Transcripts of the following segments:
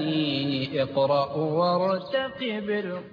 اقرأ وارتقب القرآن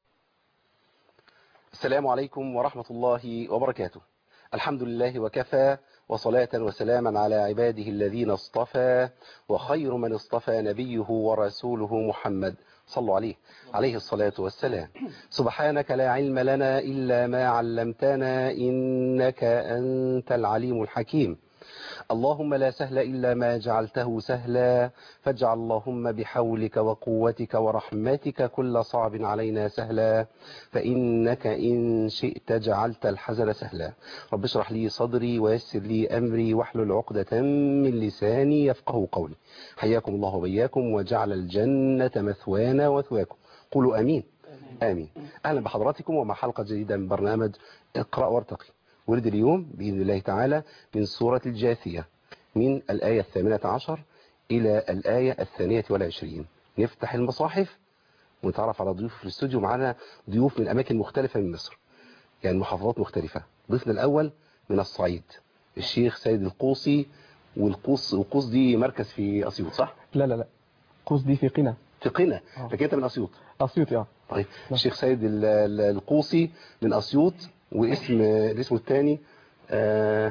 السلام عليكم ورحمة الله وبركاته الحمد لله وكفى وصلاة وسلاما على عباده الذين اصطفى وخير من اصطفى نبيه ورسوله محمد صلوا عليه عليه الصلاة والسلام سبحانك لا علم لنا إلا ما علمتنا إنك أنت العليم الحكيم اللهم لا سهل إلا ما جعلته سهلا فاجعل اللهم بحولك وقوتك ورحمتك كل صعب علينا سهلا فإنك إن شئت جعلت الحزن سهلا رب اشرح لي صدري ويسر لي أمري واحلل عقدة من لساني يفقه قولي حياكم الله وبياكم وجعل الجنة مثوانا وثواكم قولوا أمين آمين أهلا بحضراتكم ومع حلقة جديدة من برنامج اقرأ وارتقي ورد اليوم بإذن الله تعالى من سورة الجاثية من الآية الثامنة عشر إلى الآية الثانية والعشرين نفتح المصاحف ونتعرف على ضيوف في الاستوديو معنا ضيوف من أماكن مختلفة من مصر يعني محافظات مختلفة ضيفنا الأول من الصعيد الشيخ سيد القوصي والقوس القوس دي مركز في أسيوط صح؟ لا لا لا قوس دي في قنا في قنا آه. لكن أنت من أسيوط أسيوطي اه طيب الشيخ سيد ال- ال- القوصي من أسيوط واسم الاسم الثاني آه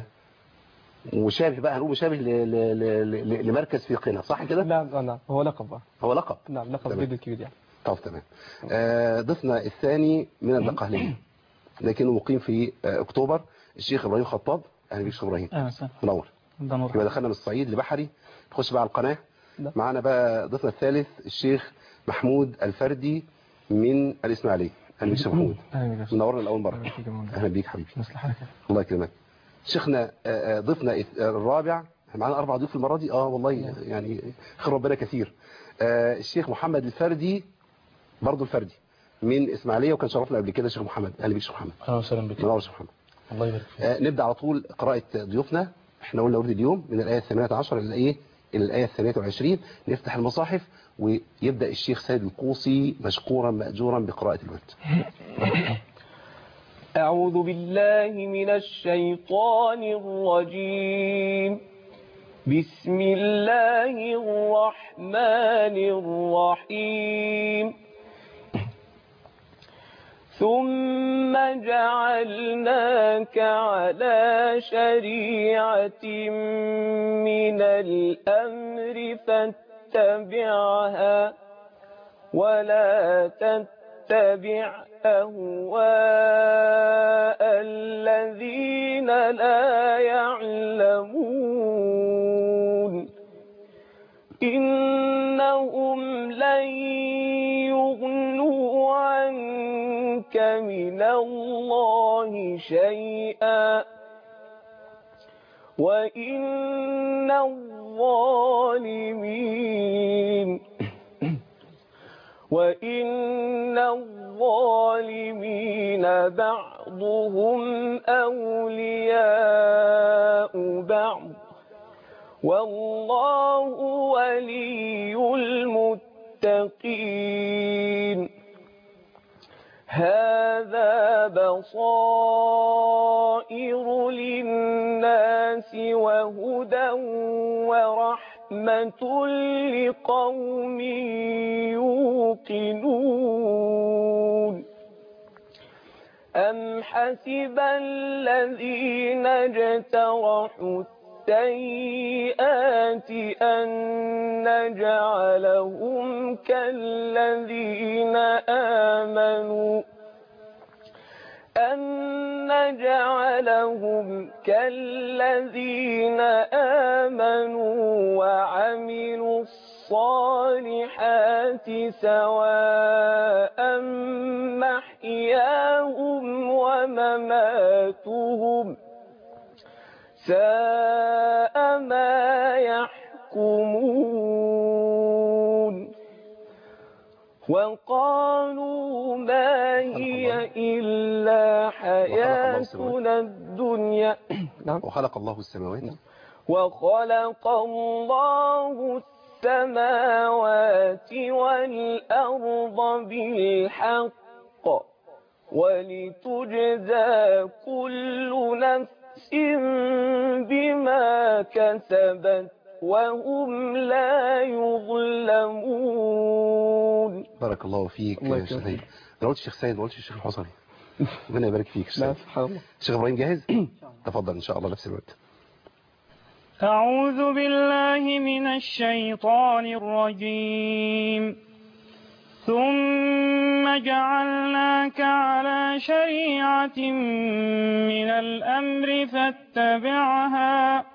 مشابه بقى هنقول مشابه ل- ل- ل- ل- لمركز في قنا صح كده نعم آه، نعم هو لقب بقى. هو لقب نعم لقب تمام. جد الكبير يعني طب تمام آه ضيفنا الثاني من البقهلية لكنه مقيم في آه اكتوبر الشيخ ابراهيم خطاب اهلا بيك شيخ ابراهيم اهلا وسهلا منور ده نور يبقى دخلنا من الصعيد لبحري نخش بقى على القناة لا. معانا بقى ضيفنا الثالث الشيخ محمود الفردي من الاسماعيلية اهلا بيك يا شيخ محمود اهلا بك منورنا لاول مره أهلا بك يا مولانا. اهلا بيك حبيبي نصلح حالك الله يكرمك شيخنا آه، آه، ضيفنا الث- الرابع إحنا معانا اربع ضيوف المره دي اه والله يعني خير ربنا كثير آه، الشيخ محمد الفردي برضه الفردي من اسماعيليه وكان شرفنا قبل كده الشيخ محمد اهلا بيك يا شيخ محمد اهلا وسهلا بك منور يا شيخ محمد الله يبارك فيك آه، نبدا على طول قراءه ضيوفنا احنا قلنا ورد اليوم من الايه الثامنه عشر الى ايه الى الايه الثانيه والعشرين نفتح المصاحف ويبدا الشيخ سيد القوصي مشكورا ماجورا بقراءه الورد أعوذ بالله من الشيطان الرجيم بسم الله الرحمن الرحيم ثم جعلناك على شريعة من الأمر فاتبعها ولا تتبع أهواء الذين لا يعلمون إنهم لن يغنوا عنك من الله شيئا وإن الظالمين وإن الظالمين بعضهم أولياء بعض والله ولي المتقين هذا بصائر للناس وهدى ورحمة لقوم يوقنون أم حسب الذين اجترحوا السيئات أن نجعلهم كالذين آمنوا أن نجعلهم كالذين آمنوا وعملوا الصالحات سواء محياهم ومماتهم ساء ما يحكمون وقالوا ما هي إلا حياتنا الدنيا نعم وخلق الله السماوات وخلق الله السماوات والأرض بالحق ولتجزى كل نفس بما كسبت وهم لا يظلمون بارك الله فيك الله يا شيخ يكرمك. سيد انا قلت الشيخ سيد ما قلتش الشيخ الحصري ربنا يبارك فيك يا شيخ لا سيد. سبحان الله الشيخ ابراهيم جاهز تفضل ان شاء الله نفس الوقت أعوذ بالله من الشيطان الرجيم ثم جعلناك على شريعة من الأمر فاتبعها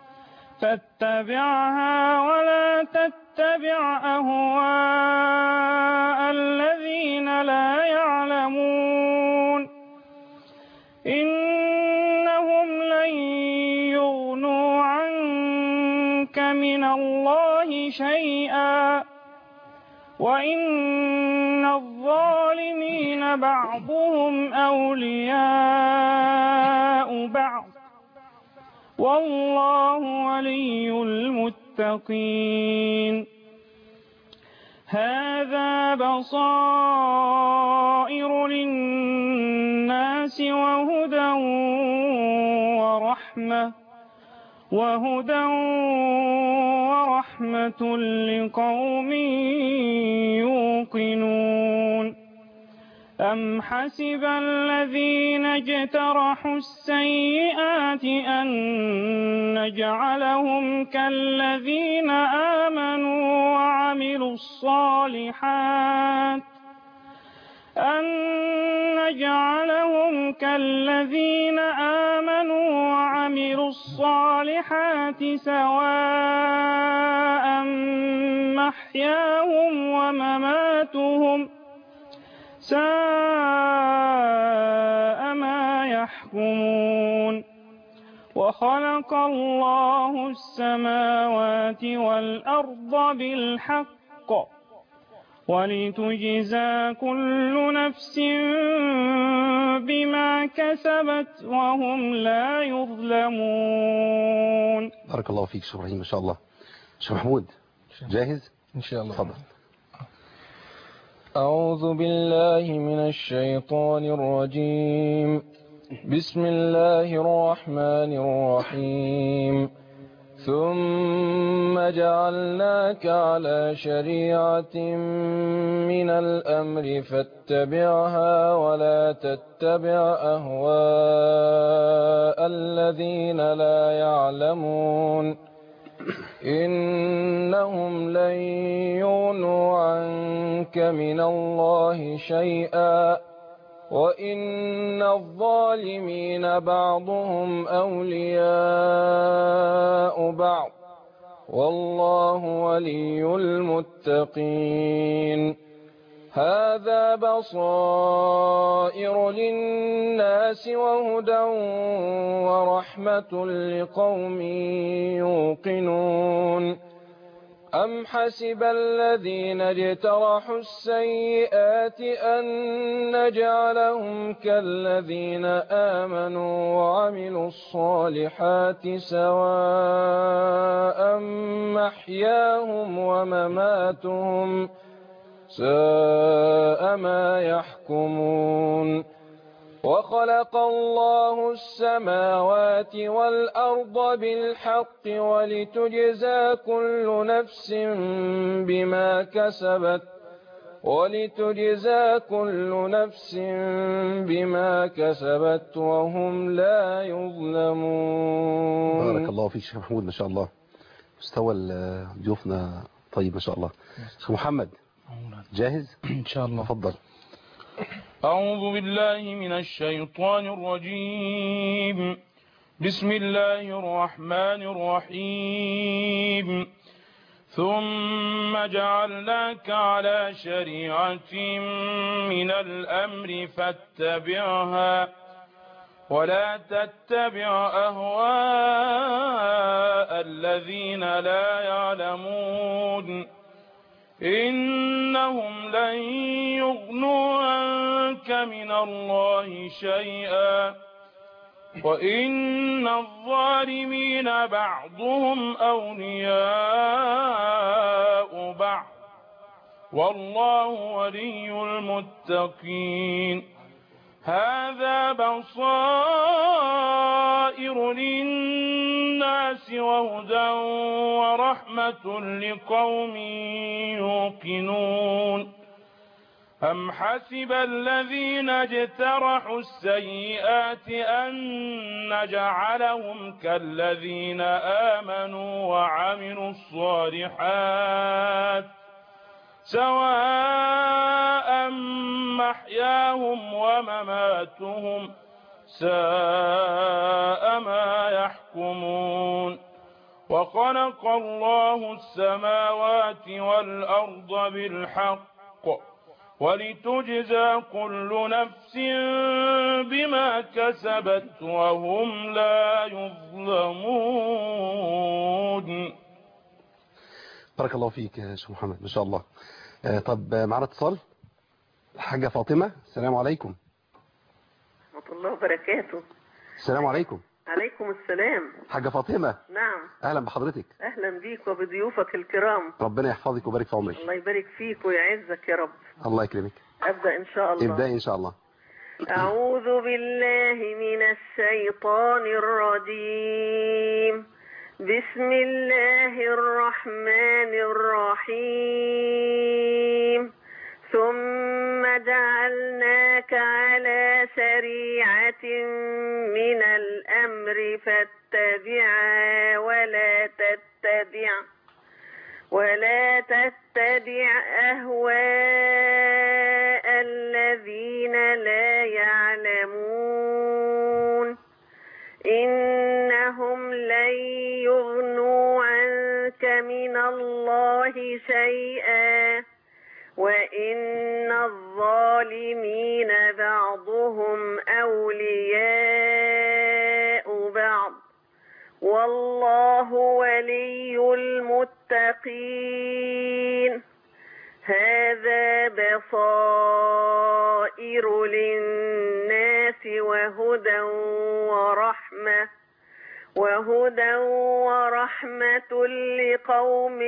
فاتبعها ولا تتبع أهواء الذين لا يعلمون إنهم لن يغنوا عنك من الله شيئا وإن الظالمين بعضهم أولياء بعض والله ولي المتقين هذا بصائر للناس وهدى ورحمة وهدى ورحمة لقوم يوقنون أم حسب الذين اجترحوا السيئات أن نجعلهم كالذين آمنوا وعملوا الصالحات أن نجعلهم كالذين آمنوا وعملوا الصالحات سواء محياهم ومماتهم ساء ما يحكمون وخلق الله السماوات والأرض بالحق ولتجزى كل نفس بما كسبت وهم لا يظلمون بارك الله فيك شيخ ابراهيم ما شاء الله شيخ محمود جاهز إن شاء الله تفضل أعوذ بالله من الشيطان الرجيم بسم الله الرحمن الرحيم ثم جعلناك على شريعة من الأمر فاتبعها ولا تتبع أهواء الذين لا يعلمون إنهم لن يغنوا عنك من الله شيئا وإن الظالمين بعضهم أولياء بعض والله ولي المتقين هذا بصائر للناس وهدى ورحمة لقوم يوقنون أم حسب الذين اجترحوا السيئات أن نجعلهم كالذين آمنوا وعملوا الصالحات سواء محياهم ومماتهم ساء ما يحكمون وخلق الله السماوات والأرض بالحق ولتجزى كل نفس بما كسبت ولتجزى كل نفس بما كسبت وهم لا يظلمون بارك الله فيك شيخ محمود ما شاء الله مستوى ال- ضيوفنا طيب ما شاء الله شيخ محمد جاهز إن شاء الله تفضل أعوذ بالله من الشيطان الرجيم بسم الله الرحمن الرحيم ثم جعلناك على شريعة من الأمر فاتبعها ولا تتبع أهواء الذين لا يعلمون إنهم لن يغنوا عنك من الله شيئا وإن الظالمين بعضهم أولياء بعض والله ولي المتقين هذا بصائر للناس وهدى ورحمة لقوم يوقنون أم حسب الذين اجترحوا السيئات أن نجعلهم كالذين آمنوا وعملوا الصالحات سواء محياهم ومماتهم ساء ما يحكمون وخلق الله السماوات والأرض بالحق ولتجزى كل نفس بما كسبت وهم لا يظلمون بارك الله فيك يا شيخ محمد ما شاء الله آه، طب آه، معنا اتصال حاجة فاطمة السلام عليكم ورحمة الله وبركاته السلام عليكم عليكم السلام حاجة فاطمة نعم أهلا بحضرتك أهلا بيك وبضيوفك الكرام ربنا يحفظك ويبارك في عمرك الله يبارك فيك ويعزك يا رب الله يكرمك أبدأ إن شاء الله ابدأي إن شاء الله أعوذ بالله من الشيطان الرجيم بسم الله الرحمن الرحيم ثم جعلناك على شريعة من الأمر فاتبعها ولا تتبع ولا تتبع أهواء الذين لا يعلمون إنهم لن يغنوا عنك من الله شيئا وإن الظالمين بعضهم أولياء بعض والله ولي المتقين هذا بصائر للناس وهدى ورحمة وهدى ورحمة لقوم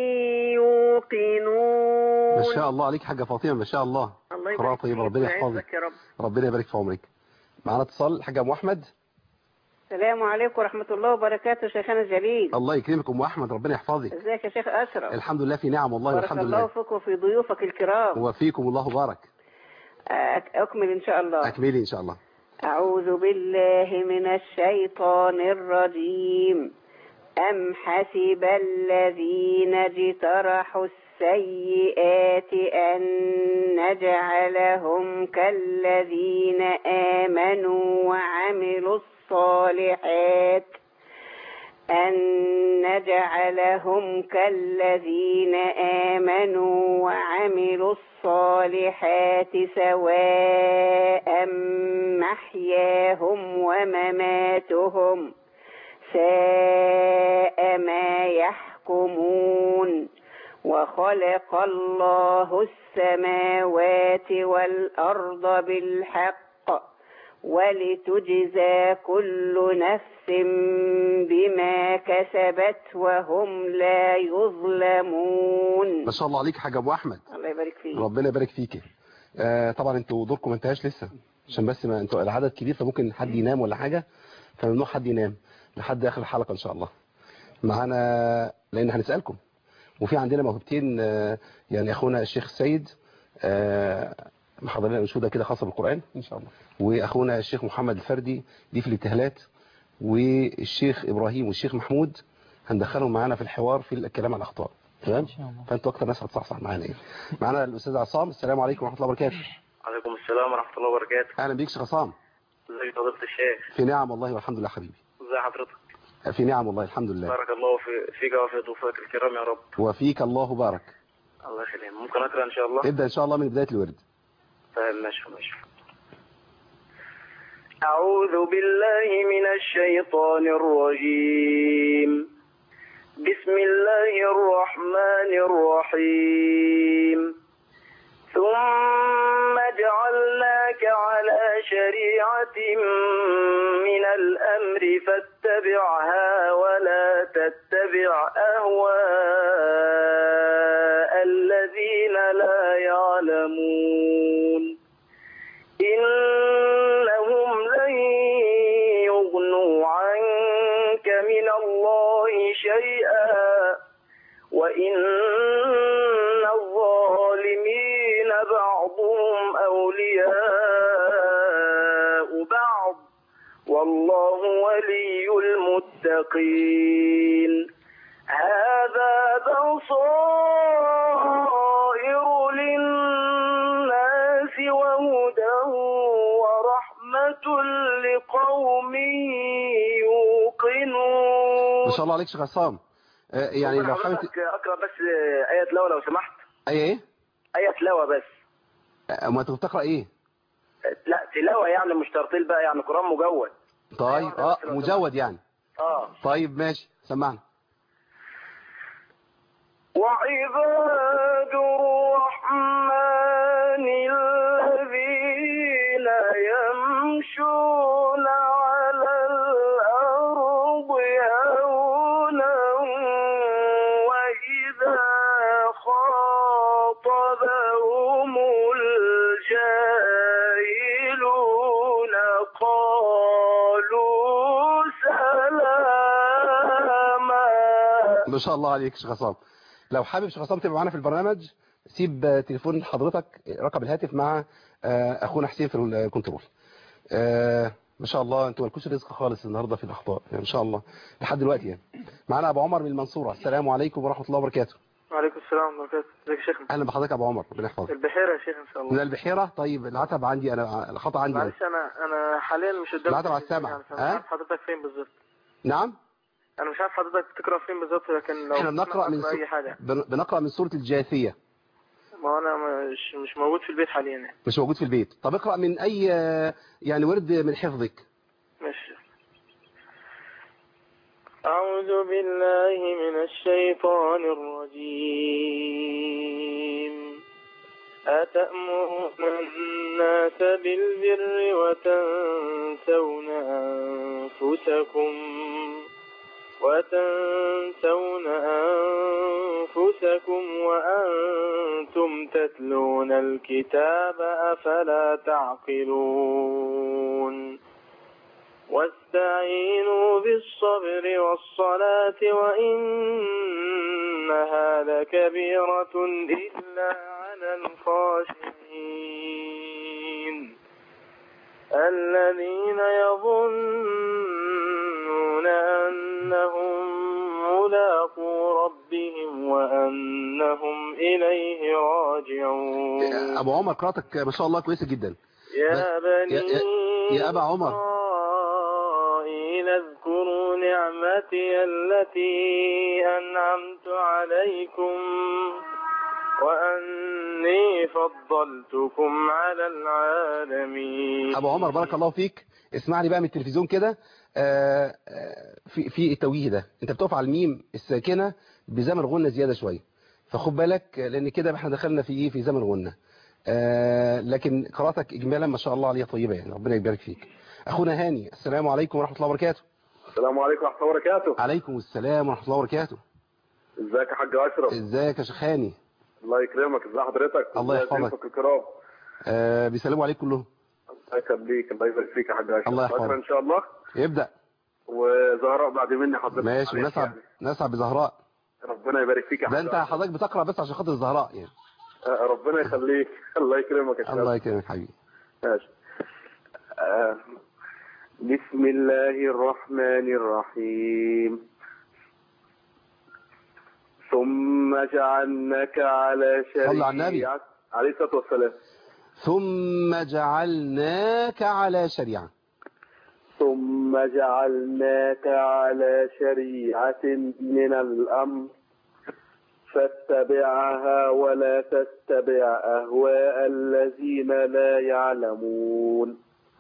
يوقنون ما شاء الله عليك حاجة فاطمة ما شاء الله الله قراءة يبارك فيك طيبة ربنا يحفظك ويعزك يا رب ربنا يبارك في عمرك معنا اتصال حاجة أم أحمد السلام عليكم ورحمة الله وبركاته شيخنا الجليل الله يكرمك أم أحمد ربنا يحفظك ازيك يا شيخ أشرف الحمد لله في نعم والله بارك والحمد الله لله فيك وفي ضيوفك الكرام وفيكم الله بارك أك- أكمل إن شاء الله أكملي إن شاء الله أعوذ بالله من الشيطان الرجيم أم حسب الذين اجترحوا السيئات أن نجعلهم كالذين آمنوا وعملوا الصالحات أن نجعلهم كالذين آمنوا وعملوا الصالحات سواء محياهم ومماتهم ساء ما يحكمون وخلق الله السماوات والأرض بالحق ولتجزى كل نفس بما كسبت وهم لا يظلمون ما شاء الله عليك حاجة أبو أحمد الله يبارك فيك ربنا يبارك فيك آه طبعا انتوا دوركم ما انتهاش لسه عشان بس ما انتوا العدد كبير فممكن حد ينام ولا حاجة فممنوع حد ينام لحد آخر الحلقة إن شاء الله معانا لأن هنسألكم وفي عندنا موهبتين آه يعني أخونا الشيخ السيد آه محضر لنا أنشودة كده خاصة بالقرآن إن شاء الله واخونا الشيخ محمد الفردي دي في الابتهالات والشيخ ابراهيم والشيخ محمود هندخلهم معانا في الحوار في الكلام عن الاخطاء تمام فانتوا اكتر ناس هتصحصح معانا ايه معانا الاستاذ عصام السلام عليكم ورحمه الله وبركاته عليكم السلام ورحمة الله وبركاته اهلا بيك شيخ عصام ازيك فضيلة الشيخ في نعم والله والحمد لله حبيبي ازي حضرتك في نعم والله الحمد لله بارك الله في فيك وفي ضيوفك الكرام يا رب وفيك الله بارك الله يخليك ممكن اقرا ان شاء الله ابدا ان شاء الله من بدايه الورد طيب ماشي ماشي أعوذ بالله من الشيطان الرجيم بسم الله الرحمن الرحيم ثم جعلناك على شريعة من الأمر فاتبعها ولا تتبع أهواء الذين لا يعلمون إن بعضهم أولياء بعض والله ولي المتقين هذا بصائر للناس وهدى ورحمة لقوم يوقنون ما شاء الله عليك شيخ عصام آه، يعني لو ممكن حابب حضرتك اقرا بس آية تلاوة لو سمحت اي ايه آية تلاوة بس آه، ما انت بتقرا ايه لا تلاوة يعني مش ترتيل بقى يعني قرآن مجود طيب اه مجود يعني اه طيب ماشي سمعنا وعباد الرحمن الذين يمشون على الأرض هونا وإذا خاطبهم الجاهلون قالوا سلاما ما شاء الله عليك شيخ عصام لو حابب شيخ عصام تبقى معانا في البرنامج سيب آه، تليفون حضرتك رقم الهاتف مع آه، اخونا حسين في الكنترول آه، ما شاء الله انتوا مالكوش رزق خالص النهارده في الاخطاء يعني ان شاء الله لحد دلوقتي يعني معانا ابو عمر من المنصوره السلام عليكم ورحمه الله وبركاته وعليكم السلام ورحمة الله وبركاته ازيك يا شيخنا اهلا بحضرتك يا ابو عمر ربنا يحفظك البحيرة يا شيخ ان شاء من الله البحيره طيب العتب عندي انا الخطا عندي أنا. معلش انا انا حاليا مش قدام العتب على التلفزيون السمع. يعني فمش ها؟ عارف حضرتك فين بالظبط نعم انا مش عارف حضرتك بتقرا فين بالظبط لكن لو احنا بنقرا من أقرأ سو... اي حاجة بن- بنقرا من سوره الجاثيه ما انا مش مش موجود في البيت حاليا يعني مش موجود في البيت طب اقرا من اي آه، يعني ورد من حفظك ماشي أعوذ بالله من الشيطان الرجيم أتأمرون الناس بالبر وتنسون أنفسكم وتنسون أنفسكم وأنتم تتلون الكتاب أفلا تعقلون واستعينوا بالصبر والصلاة وإنها لكبيرة إلا على الخاشعين الذين يظنون أنهم ملاقو ربهم وأنهم إليه راجعون ابو عمر قراءتك ما شاء الله كويسه جدا يا بني يا- يا- يا أبا عمر. إسرائيل اذكروا نعمتي التي أنعمت عليكم وأني فضلتكم على العالمين ابو عمر بارك الله فيك اسمعني بقى من التلفزيون كده آه، آه، في في التوجيه ده انت بتقف على الميم الساكنه بزمن غنه زياده شويه فخد بالك لان كده احنا دخلنا في ايه في زمن غنه آه، لكن قراءتك اجمالا ما شاء الله عليها طيبه يعني ربنا يبارك فيك اخونا هاني السلام عليكم ورحمه الله وبركاته السلام عليكم ورحمة الله وبركاته عليكم السلام ورحمه الله وبركاته ازيك يا حاج أشرف ازيك يا شيخ هاني الله يكرمك ازي حضرتك الله ازي يحفظك. ضيوفك الكرام آه، بيسلموا عليك كلهم الله يخليك الله يبارك فيك يا حاج أشرف الله يحفظك. بكرة ان شاء الله ابدا وزهراء بعد مني حضرتك ماشي معلش نسعد يعني. نسعد بزهراء ربنا يبارك فيك يا ده حاج انت أشرف. حضرتك بتقرا بس عشان خاطر الزهراء يعني آه، ربنا يخليك الله يكرمك يا شباب. الله يكرمك حبيبي ماشي آه، بسم الله الرحمن الرحيم ثم جعلناك على شريعة صل على النبي. عليه الصلاة والسلام ثم جعلناك على شريعة ثم جعلناك على شريعة من الأمر فاتبعها ولا تتبع أهواء الذين لا يعلمون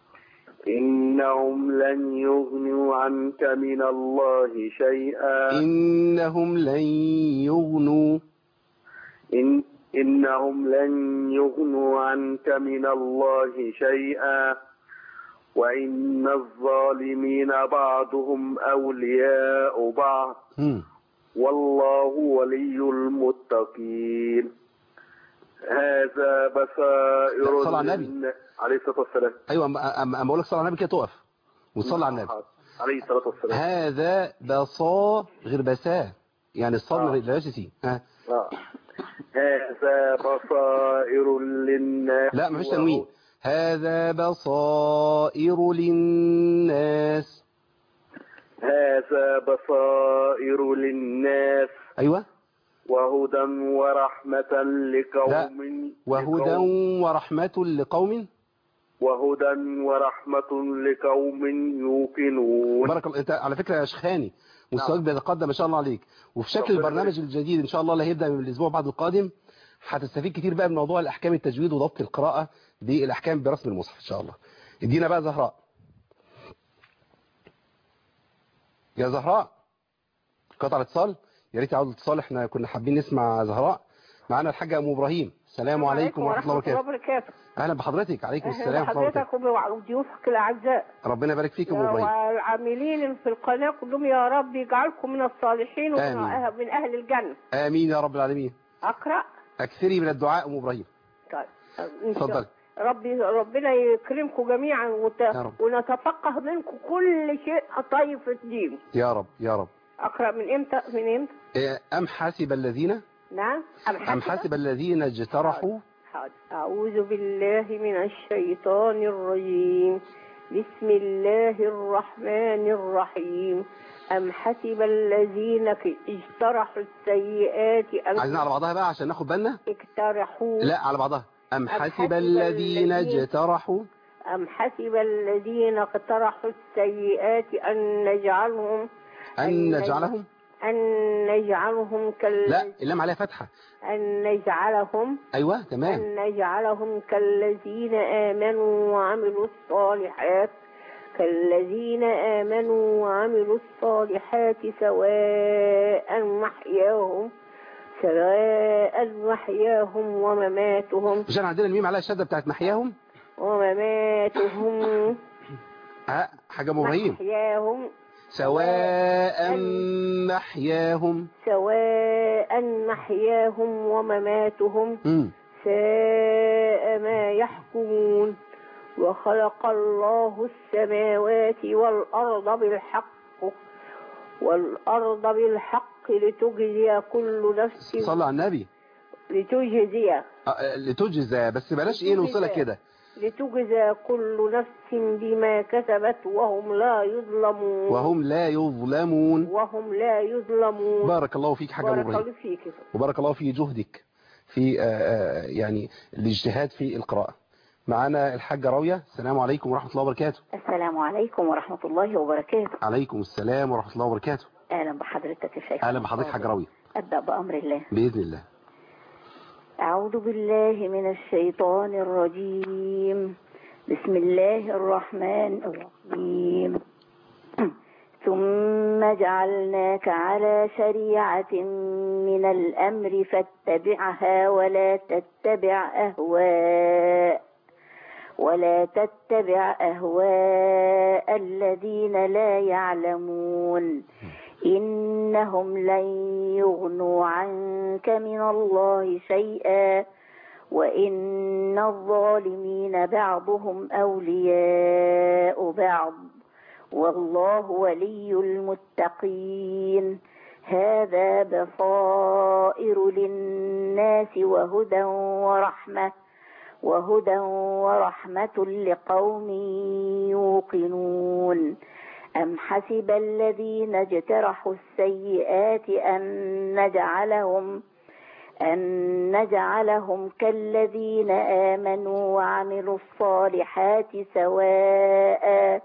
إنهم لن يغنوا عنك من الله شيئا إنهم لن يغنوا إن إنهم لن يغنوا عنك من الله شيئا وإن الظالمين بعضهم أولياء بعض هم. والله ولي المتقين هذا بصائر صلى على النبي. للن- عليه الصلاة والسلام أيوة أما أما أما أقول لك صلى على النبي كده تقف وصلي على النبي عليه الصلاة والسلام هذا بصا غير بسا يعني الصاد آه. ما غير سي ها آه. هذا بصائر للناس لا مفيش تنوين هذا بصائر للناس هذا بصائر للناس أيوة وهدى ورحمة لقوم وهدى لقوم- ورحمة لقوم وهدى ورحمة لقوم يوقنون بارك الله انت على فكرة يا شيخاني مستواك بيتقدم ما شاء الله عليك وفي شكل ربنا البرنامج الجديد ان شاء الله اللي هيبدأ من الاسبوع بعد القادم هتستفيد كتير بقى من موضوع الاحكام التجويد وضبط القراءة بالاحكام برسم المصحف ان شاء الله ادينا بقى زهراء يا زهراء قطع الاتصال يا ريت يعود الاتصال احنا كنا حابين نسمع زهراء معانا الحاجة ام ابراهيم السلام عليكم ورحمة الله وبركاته وبركاته اهلا بحضرتك عليكم أهلا السلام ورحمة الله وبركاته بحضرتك وضيوفك الأعزاء ربنا يبارك فيك يا ام ابراهيم والعاملين في القناة كلهم يا رب يجعلكم من الصالحين ومن آمين. أه- من أهل الجنة امين يا رب العالمين أقرأ اكثري من الدعاء ام ابراهيم طيب إن شاء- اتفضل ربي ربنا يكرمكم جميعا وت... يا رب. ونتفقه منكم كل شيء طيب في الدين يا رب يا رب أقرأ من إمتى من إمتى إيه، أم حسب الذين نعم أم حسب الذين اجترحوا حاضر. أعوذ بالله من الشيطان الرجيم بسم الله الرحمن الرحيم أم حسب الذين ك- اجترحوا السيئات أن عايزين على بعضها بقى عشان ناخد بالنا اقترحوا لا على بعضها أم أم حسب حسب الذين الذين- اجترحوا أم حسب الذين اقترحوا السيئات أن نجعلهم أن نجعلهم أن نجعلهم كال لا اللام عليها فتحة أن نجعلهم أيوة تمام أن نجعلهم كالذين آمنوا وعملوا الصالحات كالذين آمنوا وعملوا الصالحات سواء محياهم سواء محياهم ومماتهم مش احنا عندنا الميم عليها الشدة بتاعت محياهم ومماتهم ها حاجة أم إبراهيم محياهم سواء محياهم سواء محياهم ومماتهم مم. ساء ما يحكمون وخلق الله السماوات والأرض بالحق والأرض بالحق لتجزي كل نفس صلى على النبي لتجزي آه، لتجزى بس بلاش ايه نوصلها كده لتجزى كل نفس بما كسبت وهم لا يظلمون وهم لا يظلمون وهم لا يظلمون بارك الله فيك حاجة أم بارك إبراهيم الله فيك وبارك الله في جهدك في آه، آه، يعني الاجتهاد في القراءة معنا الحاجة راوية السلام عليكم ورحمة الله وبركاته السلام عليكم ورحمة الله وبركاته عليكم السلام ورحمة الله وبركاته أهلا بحضرتك يا شيخ أهلا بحضرتك حاجة راوية أبدأ بأمر الله بإذن الله أعوذ بالله من الشيطان الرجيم بسم الله الرحمن الرحيم ثم جعلناك على شريعة من الأمر فاتبعها ولا تتبع أهواء ولا تتبع أهواء الذين لا يعلمون إنهم لن يغنوا عنك من الله شيئا وإن الظالمين بعضهم أولياء بعض والله ولي المتقين هذا بصائر للناس وهدى ورحمة وهدى ورحمة لقوم يوقنون أم حسب الذين اجترحوا السيئات أن نجعلهم أن نجعلهم كالذين آمنوا وعملوا الصالحات سواء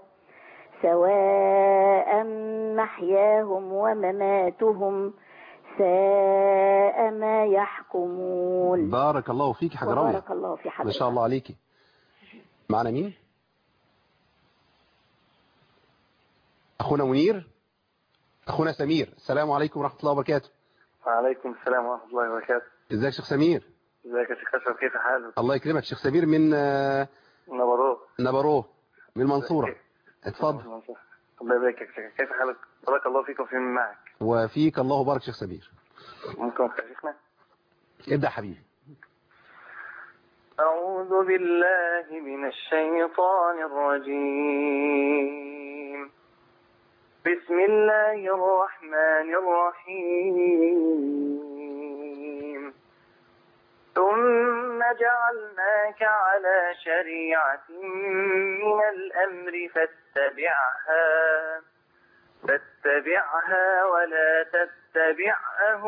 سواء محياهم ومماتهم ساء ما يحكمون بارك الله فيك حاجة راوية وبارك الله في ما حضرتك شاء الله عليكي معنا مين أخونا منير أخونا سمير السلام عليكم ورحمة الله وبركاته وعليكم السلام ورحمة الله وبركاته ازيك شيخ سمير ازيك يا شيخ أشرف كيف حالك؟ الله يكرمك شيخ سمير من آه، نبروه نبروه من المنصورة اتفضل الله يبارك يا شيخ كيف حالك؟ بارك الله فيك وفي من معك وفيك الله بارك شيخ سمير ممكن أقرأ شيخنا؟ ابدأ حبيبي أعوذ بالله من الشيطان الرجيم بسم الله الرحمن الرحيم جعلناك على شريعة من الأمر فاتبعها فاتبعها ولا تتبع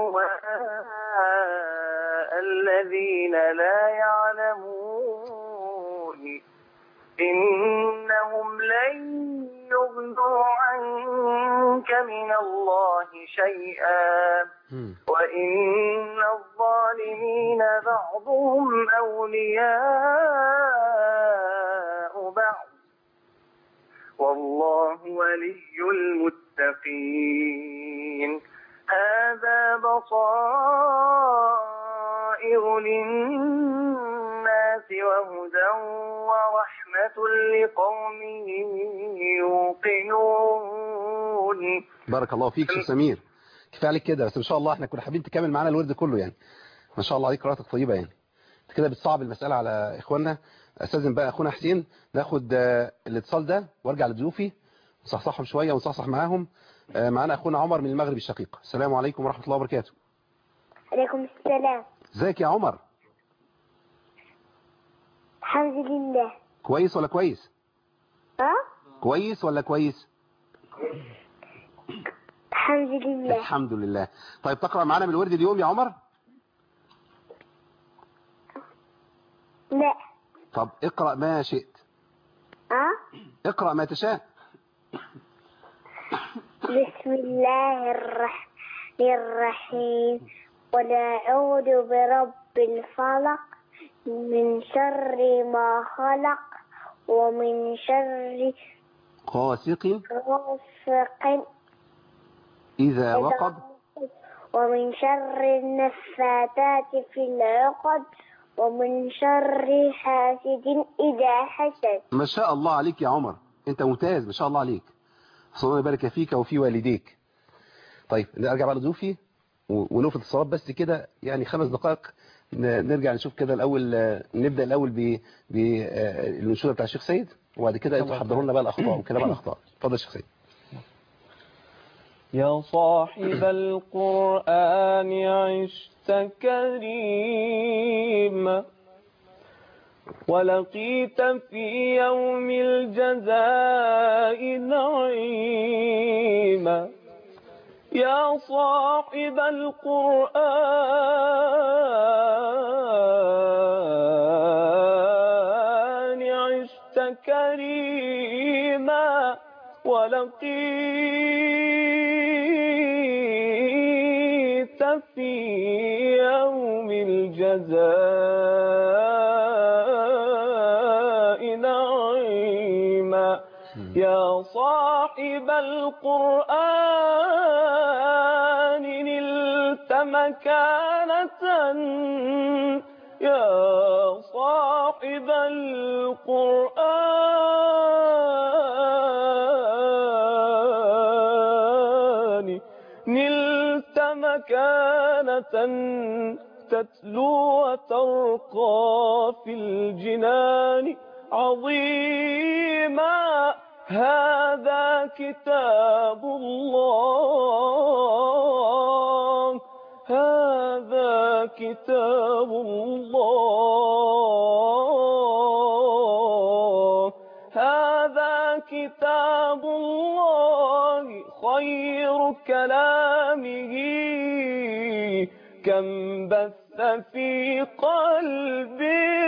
أهواء الذين لا يعلمون إنهم لن يغنوا عنك من الله شيئا وإن الظالمين بعضهم أولياء بعض والله ولي المتقين هذا بصائر للناس وهدى ورحمة لقوم يوقنون بارك الله فيك شيخ سمير كفايه عليك كده بس ان شاء الله احنا كنا حابين تكمل معانا الورد كله يعني ما شاء الله عليك قراءتك طيبه يعني انت كده بتصعب المساله على اخواننا استاذن بقى اخونا حسين ناخد آه، الاتصال ده وارجع لضيوفي نصحصحهم شويه ونصحصح معاهم آه، معانا اخونا عمر من المغرب الشقيق السلام عليكم ورحمه الله وبركاته عليكم السلام ازيك يا عمر الحمد لله كويس ولا كويس ها كويس ولا كويس الحمد لله الحمد لله طيب تقرا معانا من الورد اليوم يا عمر لا طب اقرا ما شئت ها اقرا ما تشاء بسم الله الرحمن الرحيم قل أعوذ برب الفلق من شر ما خلق ومن شر قاسق غاسق اذا وقب ومن شر النفاثات في العقد ومن شر حاسد إذا حسد ما شاء الله عليك يا عمر انت ممتاز ما شاء الله عليك الله يبارك فيك وفي والديك طيب نرجع بقى لضيوفي و- ونقفل الصلاه بس كده يعني خمس دقائق ن- نرجع نشوف كده الاول آه، نبدا الاول ب بالمنشوده بتاع الشيخ سيد وبعد كده انتوا حضروا لنا بقى الاخطاء وكلام عن الاخطاء اتفضل يا شيخ سيد يا صاحب القرآن عشت كريما ولقيت في يوم الجزاء نعيما يا صاحب القرآن عشت كريما ولقيت في يوم الجزاء نعيما يا صاحب القرآن نلت مكانة يا صاحب القرآن نلت مكانة تتلو وترقى في الجنان عظيما هذا كتاب الله هذا كتاب الله هذا كتاب الله خير كلامه كم بث في قلب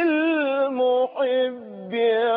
المحب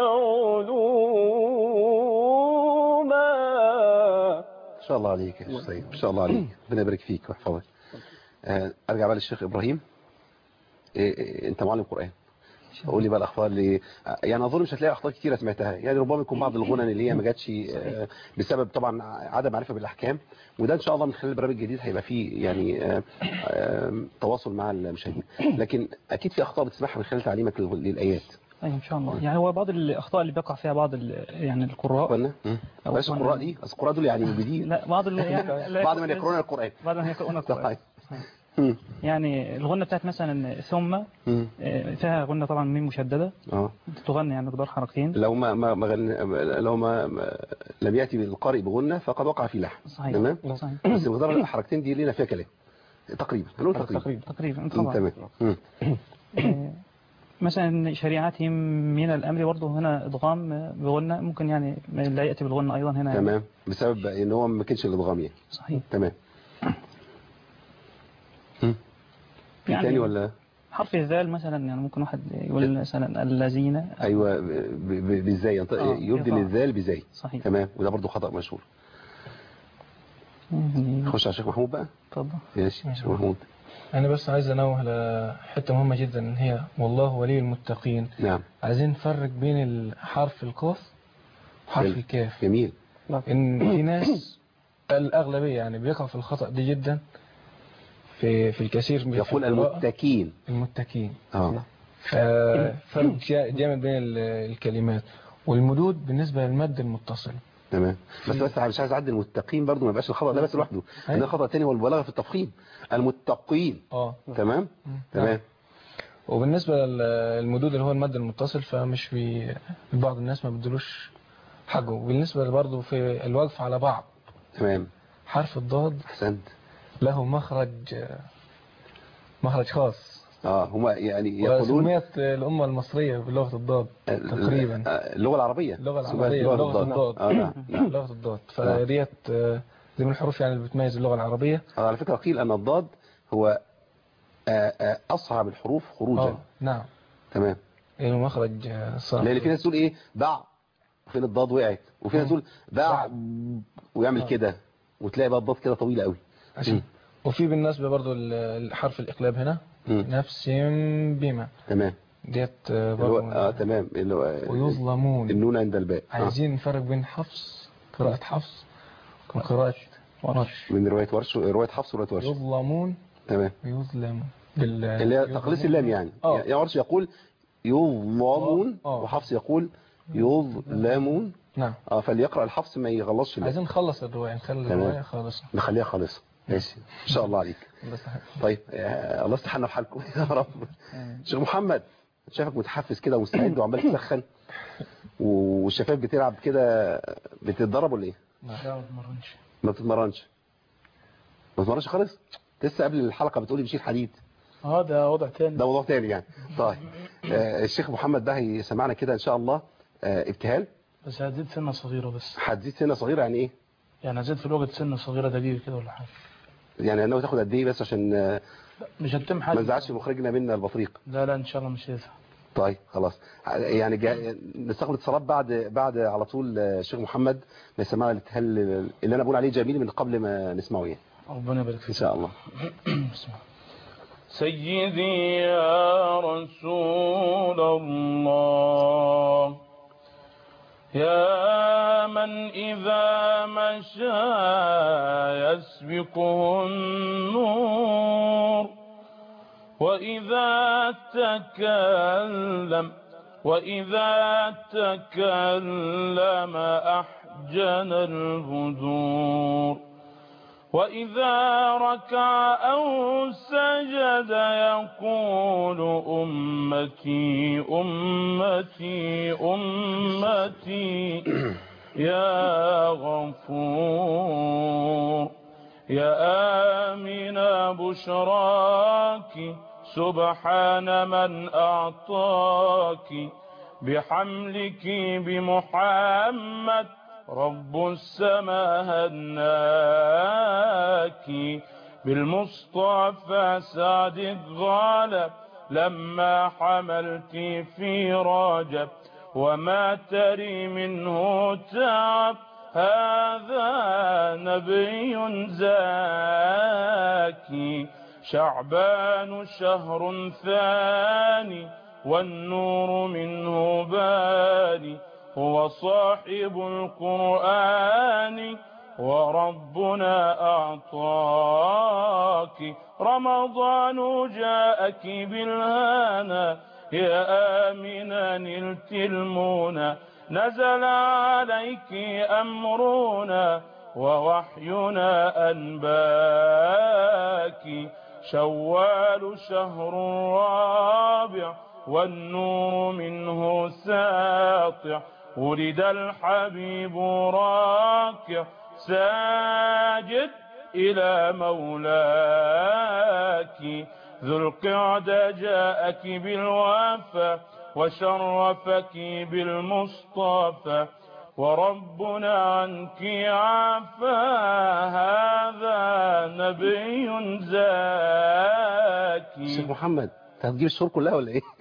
علوما ما شاء الله عليك يا شيخ سيد ما شاء الله عليك ربنا يبارك فيك ويحفظك آه، ارجع بقى للشيخ ابراهيم إيه إيه انت معلم قران قول لي بقى الاخطاء اللي يعني اظن مش هتلاقي اخطاء كتيره سمعتها يعني ربما يكون بعض الغنن اللي هي ما جاتش آه، بسبب طبعا عدم معرفه بالاحكام وده ان شاء الله من خلال البرنامج الجديد هيبقى فيه يعني آه، آه، تواصل مع المشاهدين لكن اكيد في اخطاء بتسمعها من خلال تعليمك لل- للايات ايوه ان شاء الله يعني هو بعض الاخطاء اللي بيقع فيها بعض ال- يعني القراء ولا بلاش القراء دي اصل القراء دول يعني مبيدين لا بعض ال- يعني لا بعض من يقرؤون القران بعض من يقرؤون القرآن طيب. يعني الغنة بتاعت مثلا ثم مم. آه، فيها غنة طبعا ميم مشددة اه تغني يعني مقدار حركتين لو ما ما ما غن- لو ما ما- لم ياتي بالقارئ بغنى فقد وقع في لحن صحيح تمام صحيح بس مقدار الحركتين دي لينا فيها كلام تقريبا هنقول تقريبا تقريبا تقريبا مم، طبعا تمام مم. آه، مثلا شريعتهم من الأمر برضه هنا إضغام بغنى ممكن يعني لا يأتي بالغنى أيضا هنا تمام بسبب ان هو ما كانش الادغام يعني صحيح تمام هم؟ في يعني تاني ولا حرف الذال مثلا يعني ممكن واحد يقول مثلا الذين ايوه ب- ب- بازاي ينط- آه، يبدل يقع. الذال بزاي صحيح تمام وده برضو خطأ مشهور يعني خش على الشيخ محمود بقى اتفضل ماشي شيخ محمود أنا بس عايز أنوه على حتة مهمة جدا إن هي والله ولي المتقين نعم عايزين نفرق بين حرف القاف وحرف حلو. الكاف جميل إن في ناس الأغلبية يعني بيقع في الخطأ دي جدا في في الكثير في يقول القراءة. المتكين المتكين اه ففرق جا- جامد بين ال- الكلمات والمدود بالنسبة للمد المتصل تمام بس بس مش عايز اعدي المتقين برضو ما يبقاش الخطأ ده بس لوحده عندنا خطأ تاني هو البلاغه في التفخيم المتقين اه تمام تمام وبالنسبة للمدود اللي هو المد المتصل فمش في بعض الناس ما بدلوش حقه وبالنسبة برضه في الوقف على بعض تمام حرف الضاد احسنت له مخرج مخرج خاص اه هما يعني يقولون وسميت الأمة المصرية بلغة الضاد تقريبا آه، اللغة العربية اللغة اسمها العربية لغة الضاد اه نعم نعم. لغة الضاد فديت آه، دي من الحروف يعني اللي بتميز اللغة العربية آه، على فكرة قيل ان الضاد هو آه، آه، اصعب الحروف خروجا اه نعم تمام له مخرج آه، صعب لان في ناس تقول ايه باع فين الضاد وقعت وفي ناس تقول باع ويعمل آه. كده وتلاقي بقى الضاد كده طويلة قوي عشان وفي بالنسبة برضو الحرف الإقلاب هنا مم. نفس بما تمام ديت آه، اللي هو برضو اه تمام اللي هو ويظلمون النون عند الباء آه. عايزين نفرق بين حفص قراءة حفص وقراءة ورش من رواية ورش رواية حفص ورواية ورش يظلمون تمام ويظلمون بال اللي هي تقليص اللام يعني اه يعني ورش يقول يظلمون آه. وحفص يقول يظلمون نعم اه فاللي يقرأ الحفص ما يغلطش اللام. عايزين نخلص الرواية نخلي تمام. الرواية خالصة نخليها خالصة ماشي ان شاء الله عليك بس طيب آه، الله يستحنا في حالكم يا رب شيخ محمد شايفك متحفز كده ومستعد وعمال تسخن والشفايف بتلعب كده بتتدرب ولا ايه لا ما اتمرنش ما بتتمرنش ما بتتمرنش خالص لسه قبل الحلقة بتقولي بشيل حديد اه ده وضع تاني ده موضوع تاني يعني طيب آه، الشيخ محمد ده هيسمعنا كده ان شاء الله آه، ابتهال بس هتزيد سنة صغيرة بس هتزيد سنة صغيرة يعني ايه يعني هتزيد في الوقت سنة صغيرة دقيقة كده ولا حاجة يعني انه تاخد قد ايه بس عشان آه، مش هتتم حاجة ما نزعلش مخرجنا منا البطريق لا لا ان شاء الله مش هيزهق طيب خلاص يعني جا... نستقبل اتصالات بعد بعد على طول آه، الشيخ محمد ما يسمعنا الابتهال اللي انا بقول عليه جميل من قبل ما نسمعه يعني ربنا يبارك فيك ان شاء الله بسم الله سيدي يا رسول الله يا من إذا مشى يسبقه النور وإذا تكلم وإذا تكلم أحجن البدور وإذا ركع أو سجد يقول أمتي أمتي أمتي يا غفور يا آمن بشراك سبحان من أعطاك بحملك بمحمد رب السماء هناك بالمصطفى سعد غالب لما حملت في رجب وما تري منه تعب هذا نبي زاكي شعبان شهر ثاني والنور منه باني هو صاحب القرآن وربنا أعطاك رمضان جاءك بالهانا يا آمنا نلت المنى نزل عليك أمرنا ووحينا أنباك شوال شهر رابع والنور منه ساطع ولد الحبيب راكع ساجد إلى مولاك ذو القعدة جاءك بالوافى وشرفك بالمصطفى وربنا عنك عفا هذا نبي زاكي شيخ محمد انت هتجيب الشهور كلها ولا ايه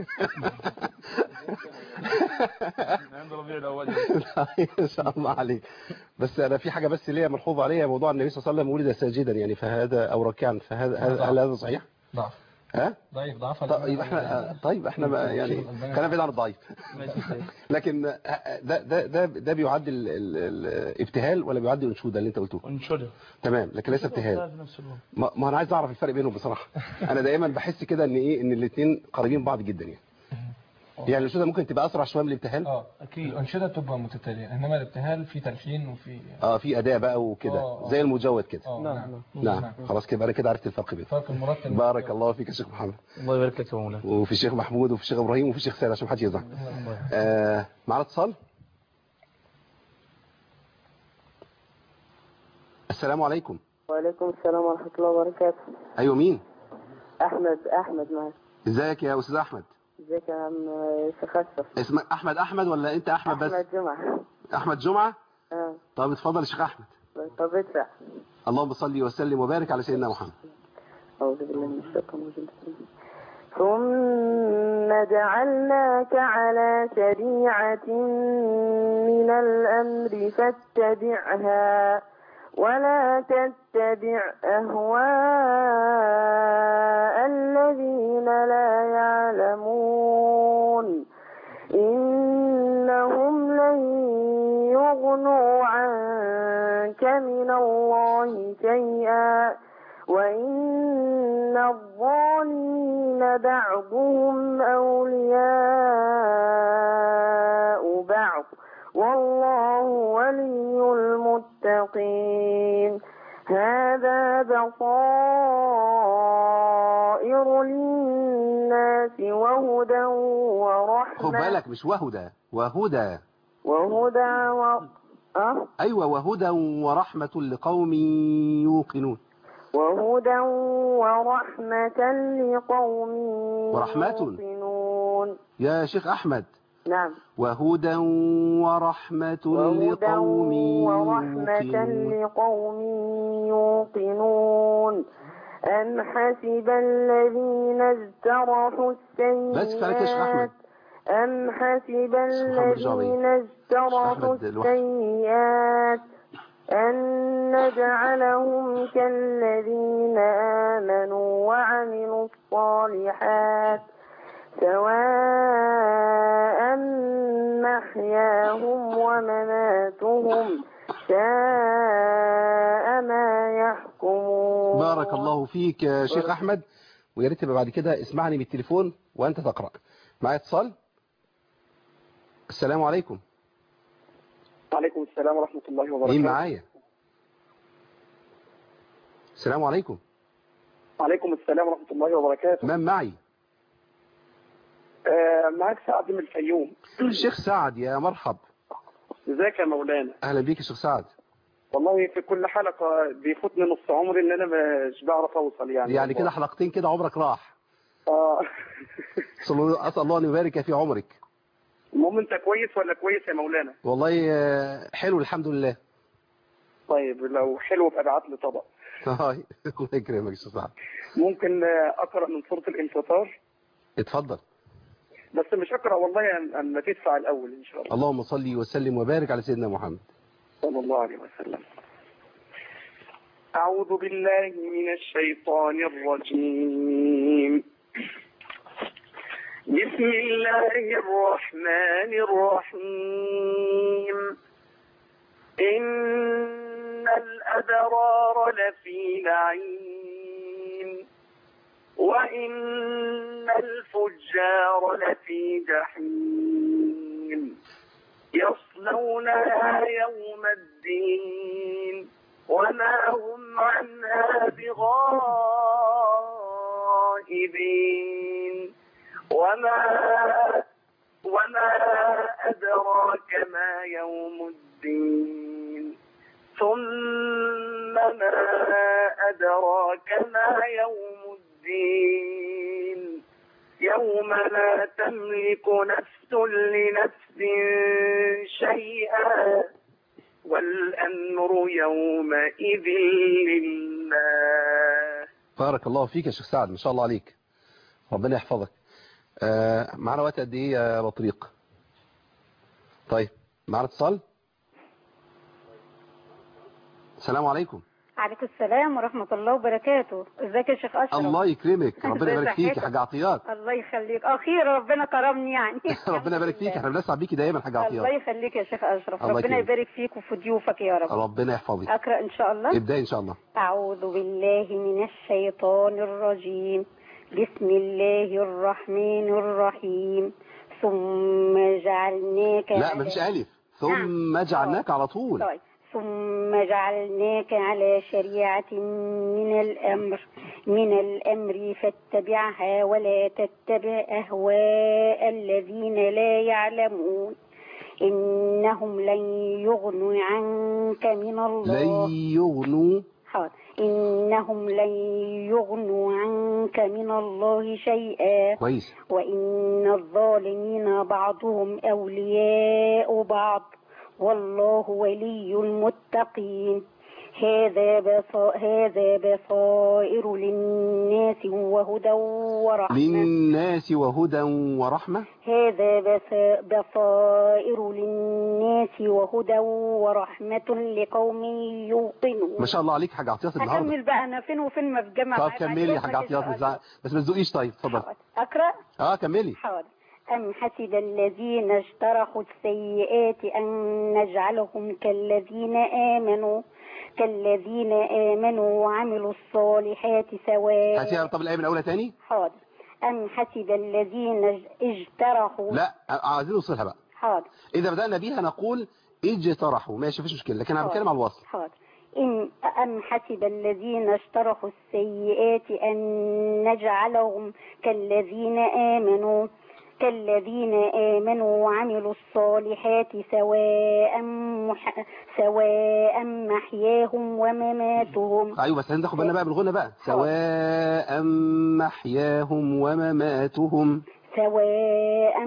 عند ربيع الاول ان شاء الله عليك بس انا في حاجه بس ليا ملحوظه عليها موضوع النبي صلى الله عليه وسلم ولد ساجدا يعني فهذا او راكعا فهذا هل, هل هذا صحيح ضعف ها ضعيف ضعف طيب احنا طيب احنا بقى يعني خلينا بعيد عن الضعيف لكن ده ده ده ده بيعد ال- ال- الابتهال ولا بيعد انشوده اللي انت قلته انشوده تمام لكن ليس ابتهال ما, ما انا عايز اعرف الفرق بينهم بصراحه انا دايما بحس كده ان ايه ان الاثنين قريبين من بعض جدا يعني يعني الانشوده ممكن تبقى اسرع شويه من الابتهال اه اكيد الانشده بتبقى متتاليه انما الابتهال فيه تلحين وفي اه في اداء بقى وكده آه، آه. زي المجود كده اه نعم نعم خلاص كده انا كده عرفت الفرق بينهم فرق المرتب بارك الله فيك يا شيخ محمد الله يبارك لك يا مولانا وفي الشيخ محمود وفي الشيخ ابراهيم وفي الشيخ سيد عشان محدش يزعل آه معنا اتصال السلام عليكم وعليكم السلام ورحمة الله وبركاته ايوه مين أحمد أحمد معك ازيك يا استاذ احمد ازيك يا عم شيخ أشرف اسمك احمد احمد ولا انت احمد بس أحمد جمعة احمد جمعه آه. طب اتفضل يا شيخ احمد طب ادفع اللهم صل وسلم وبارك على سيدنا محمد أعوذ بالله من الشيطان الرجيم ثم جعلناك على شريعة من الأمر فاتبعها ولا تتبع أهواء الذين لا يعلمون إنهم لن يغنوا عنك من الله شيئا وإن الظالمين بعضهم أولياء بعض والله ولي المتقين هذا بصائر للناس وهدى خد ورحمة بالك مش وهدى وهدى وهدى و... أه؟ ايوه وهدى ورحمه لقوم يوقنون وهدى ورحمة لقوم ورحمة. يوقنون يا شيخ احمد نعم وهدى ورحمه وهدى لقوم ورحمة يوقنون لقوم يوقنون أم حسب الذين اجترحوا بس كفاية يا شيخ أحمد. السيئات أم حسب محمد جعبي. الذين اجترحوا أحمد الوحش. السيئات أن نجعلهم كالذين آمنوا وعملوا الصالحات سواء محياهم ومماتهم ساء ما يحكمون بارك الله فيك يا شيخ احمد ويا ريت تبقى بعد كده اسمعني من التليفون وانت تقرا معايا اتصال السلام عليكم وعليكم السلام ورحمة الله وبركاته مين معايا السلام عليكم وعليكم السلام ورحمة الله وبركاته من معي آه معاك سعد من الفيوم الشيخ سعد يا مرحب ازيك يا مولانا اهلا بيك يا شيخ سعد والله في كل حلقة بيفوتني نص عمري ان انا مش بعرف اوصل يعني يعني كده حلقتين كده عمرك راح اه اسال الله أسأل الله ان يبارك في عمرك المهم انت كويس ولا كويس يا مولانا والله آه، حلو الحمد لله طيب لو حلو ابقى ابعت لي طبق هاي الله يكرمك يا شيخ سعد ممكن آه، اقرا من سورة الانفطار اتفضل بس مش اقرا والله أن- اما تدفع الاول ان شاء الله اللهم صل وسلم وبارك على سيدنا محمد صلى الله عليه وسلم أعوذ بالله من الشيطان الرجيم بسم الله الرحمن الرحيم إن الأبرار لفي نعيم وإن الفجار لفي جحيم يصلونها يوم الدين وما هم عنها بغائبين وما وما أدراك ما يوم الدين ثم ما أدراك ما يوم الدين يوم لا تملك نفس لنفس شيئا والأمر يومئذ لله بارك الله فيك يا شيخ سعد ما شاء الله عليك ربنا يحفظك آه معنا وقت قد ايه يا بطريق طيب معنا اتصال السلام عليكم عليكم السلام ورحمة الله وبركاته ازيك يا شيخ أشرف الله يكرمك ربنا يبارك ازي فيك يا صحتك؟ حاج عطيات الله يخليك أخيرا ربنا كرمني يعني ربنا يبارك فيك احنا بنسعد بيكي دايما يا حاج الله عطيات يخليك يا شيخ أشرف الله ربنا يكرمك. يبارك فيك وفي ضيوفك يا رب ربنا يحفظك أقرأ إن شاء الله ابدأي ان شاء الله أعوذ بالله من الشيطان الرجيم بسم الله الرحمن الرحيم ثم جعلناك لا على- مفيش الف ثم جعلناك على طول طيب ثم جعلناك على شريعة من الأمر من الأمر فاتبعها ولا تتبع أهواء الذين لا يعلمون إنهم لن يغنوا عنك من الله لن يغنوا حاضر. إنهم لن يغنوا عنك من الله شيئا كويس وإن الظالمين بعضهم أولياء بعض والله ولي المتقين هذا بصا هذا بصائر للناس وهدى ورحمة للناس وهدى ورحمة هذا بص- بصائر للناس وهدى ورحمة لقوم يوقنون ما شاء الله عليك حاج عطيات النهارده هكمل بقى أنا فين وفين ما في جامعة طب معاك. كملي يا حاج بعد إذنك عطيات يا بس بس ما تزقيش طيب اتفضل أقرأ اه كملي حاضر أم حسب الذين اجترحوا السيئات أن نجعلهم كالذين آمنوا كالذين آمنوا وعملوا الصالحات سواء هاتيها طب الآية من أولها تاني حاضر أم حسب الذين اج- اجترحوا لا عايزين نوصلها بقى حاضر إذا بدأنا بيها نقول اجترحوا ماشي مفيش مشكلة لكن أنا بتكلم على الوصل حاضر إن أم حسب الذين اشترحوا السيئات أن نجعلهم كالذين آمنوا كالذين آمنوا وعملوا الصالحات سواء مح... سواء محياهم ومماتهم أيوة بس هناخد بالنا بقى بالغنى بقى سواء محياهم ومماتهم سواء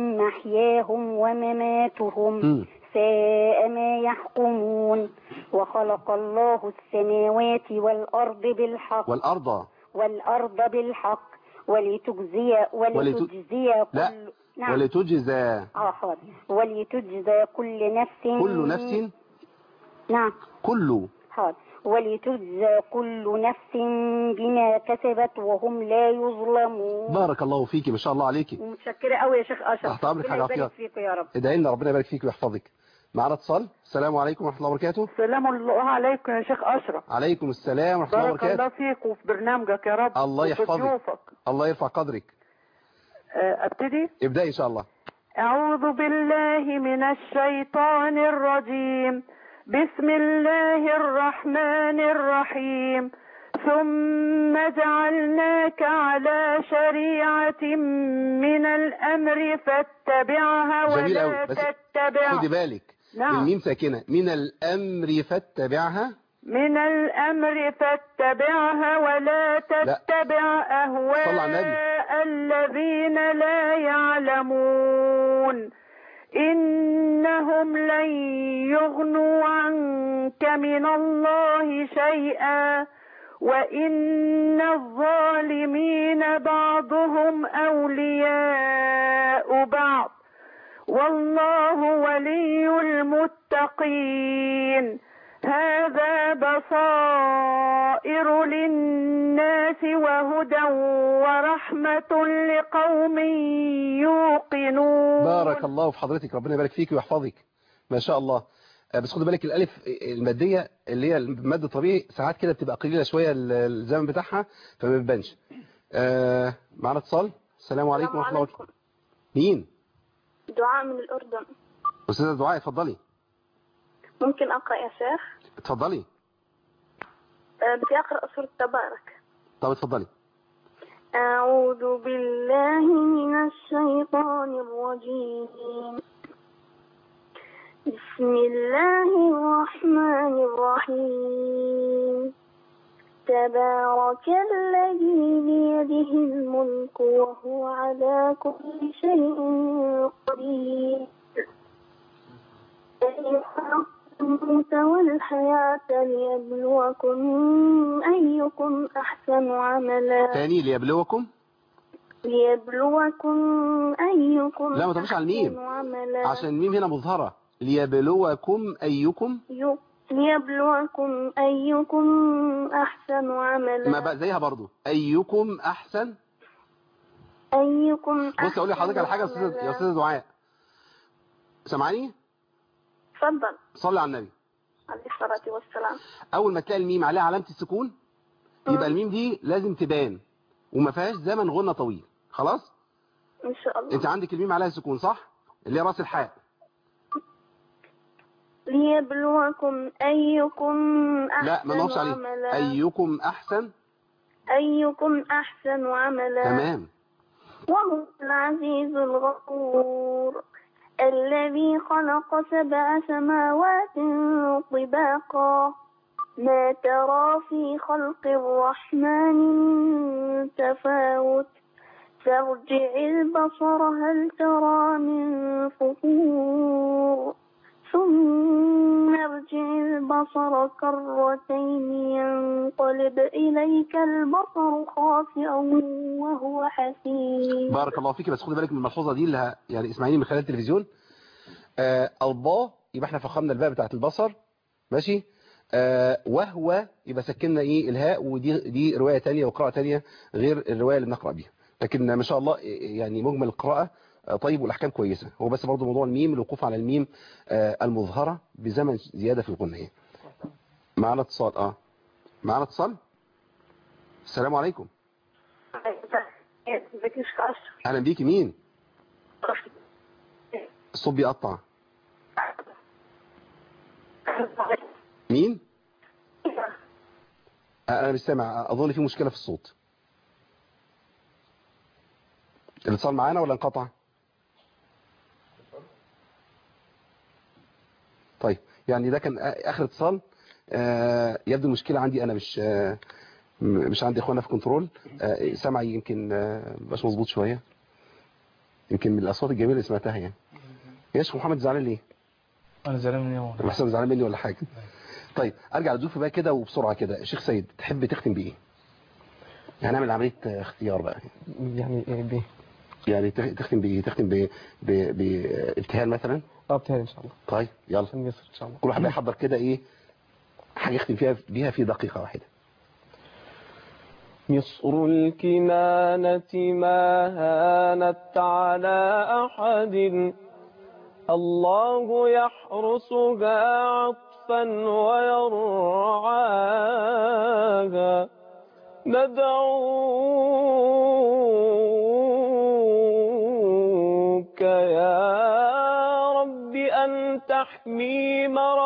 محياهم ومماتهم مم. ساء ما يحكمون وخلق الله السماوات والأرض بالحق والأرض والأرض بالحق ولتجزي ولتجزي كل لا نعم ولتجزى اه حاضر ولتجزى كل نفس كل نفس نعم كل حاضر ولتجزى كل نفس بما كسبت وهم لا يظلمون بارك الله فيكي ما شاء الله عليكي متشكرة قوي يا شيخ أشرف تحت أمرك ربنا حاجة يبارك عطية. فيك يا رب ادعي لنا ربنا يبارك فيك ويحفظك معنا اتصال السلام عليكم ورحمة الله وبركاته سلام الله عليكم يا شيخ أشرف عليكم السلام ورحمة الله بارك الله وبركاته فيك وفي برنامجك يا رب الله وفي يحفظك ضيوفك. الله يرفع قدرك آه، أبتدي ابدأي إن شاء الله أعوذ بالله من الشيطان الرجيم بسم الله الرحمن الرحيم ثم جعلناك على شريعة من الأمر فاتبعها جميل ولا قوي بس تتبع خدي بالك نعم. الميم ساكنة من الأمر فاتبعها من الأمر فاتبعها ولا تتبع صل على النبي. أهواء الذين لا يعلمون إنهم لن يغنوا عنك من الله شيئا وإن الظالمين بعضهم أولياء بعض والله ولي المتقين هذا بصائر للناس وهدى ورحمة لقوم يوقنون بارك الله في حضرتك ربنا يبارك فيك ويحفظك ما شاء الله آه، بس خدي بالك الالف الماديه اللي هي المد الطبيعي ساعات كده بتبقى قليله شويه ال- الزمن بتاعها فما بتبانش آه، معنا اتصال السلام عليكم ورحمه الله وبركاته مين دعاء من الأردن استاذه دعاء اتفضلي ممكن أقرأ يا شيخ اتفضلي أه، بدي أقرأ سورة تبارك طب اتفضلي أعوذ بالله من الشيطان الرجيم بسم الله الرحمن الرحيم تبارك الذي بيده الملك وهو على كل شيء قدير الذي خلق الموت والحياة ليبلوكم أيكم أحسن عملا تاني ليبلوكم ليبلوكم أيكم لا ما تقولش على الميم أحسن عملا عشان الميم هنا مظهرة ليبلوكم أيكم يو- ليبلوكم أيكم أحسن عملا ما بقى زيها برضو أيكم أحسن أيكم بص أقول لحضرتك على حاجة يا أستاذ يا أستاذ دعاء سامعاني تفضل صلي على النبي عليه الصلاة والسلام أول ما تلاقي الميم عليها علامة السكون يبقى الميم دي لازم تبان وما فيهاش زمن غنى طويل خلاص إن شاء الله أنت عندك الميم عليها سكون صح اللي هي راس الحاء ليبلوكم أيكم أحسن لا ما نقفش عليه عملا أيكم أحسن أيكم أحسن عملا تمام وهو العزيز الغفور الذي خلق سبع سماوات طباقا ما ترى في خلق الرحمن من تفاوت فارجع البصر هل ترى من فطور ثم ارجع البصر كرتين ينقلب إليك البصر خاسئا وهو حسير بارك الله فيك بس خدي بالك من الملحوظه دي اللي ه- يعني اسمعيني من خلال التلفزيون آه الباء يبقى احنا فخمنا الباء بتاعت البصر ماشي آه وهو يبقى سكننا ايه الهاء ودي دي روايه تانية وقراءه تانية غير الروايه اللي بنقرا بيها لكن ما شاء الله يعني مجمل القراءه آه، طيب والاحكام كويسه هو بس برضو موضوع الميم الوقوف على الميم آه المظهره بزمن زياده في الغنيه معنا اتصال اه معنا اتصال السلام عليكم اهلا بيكي مين الصوت بيقطع مين آه، انا مش سامع اظن في مشكله في الصوت الاتصال معانا ولا انقطع طيب يعني ده كان اخر اتصال آه، يبدو المشكله عندي انا مش آه، م- مش عندي اخوانا في كنترول آه، سمعي يمكن آه، مبقاش مظبوط شويه يمكن من الاصوات الجميله اللي سمعتها يعني يا شيخ محمد زعلان ليه انا زعلان من يوم بحسب زعلان مني ولا حاجه طيب ارجع لضيوفي بقى كده وبسرعه كده شيخ سيد تحب تختم بايه هنعمل عمليه آه، اختيار بقى يعني إيه بيه يعني تخ- تختم بايه تختم ب- ب- بابتهال مثلا اه ابتهال ان شاء الله طيب يلا عشان يسر ان شاء الله كل واحد بقى يحضر كده ايه حاجه يختم فيها بيها في دقيقه واحده مصر الكنانة ما هانت على أحد الله يحرسها عطفا ويرعاها ندعوك يا رب أن تحمي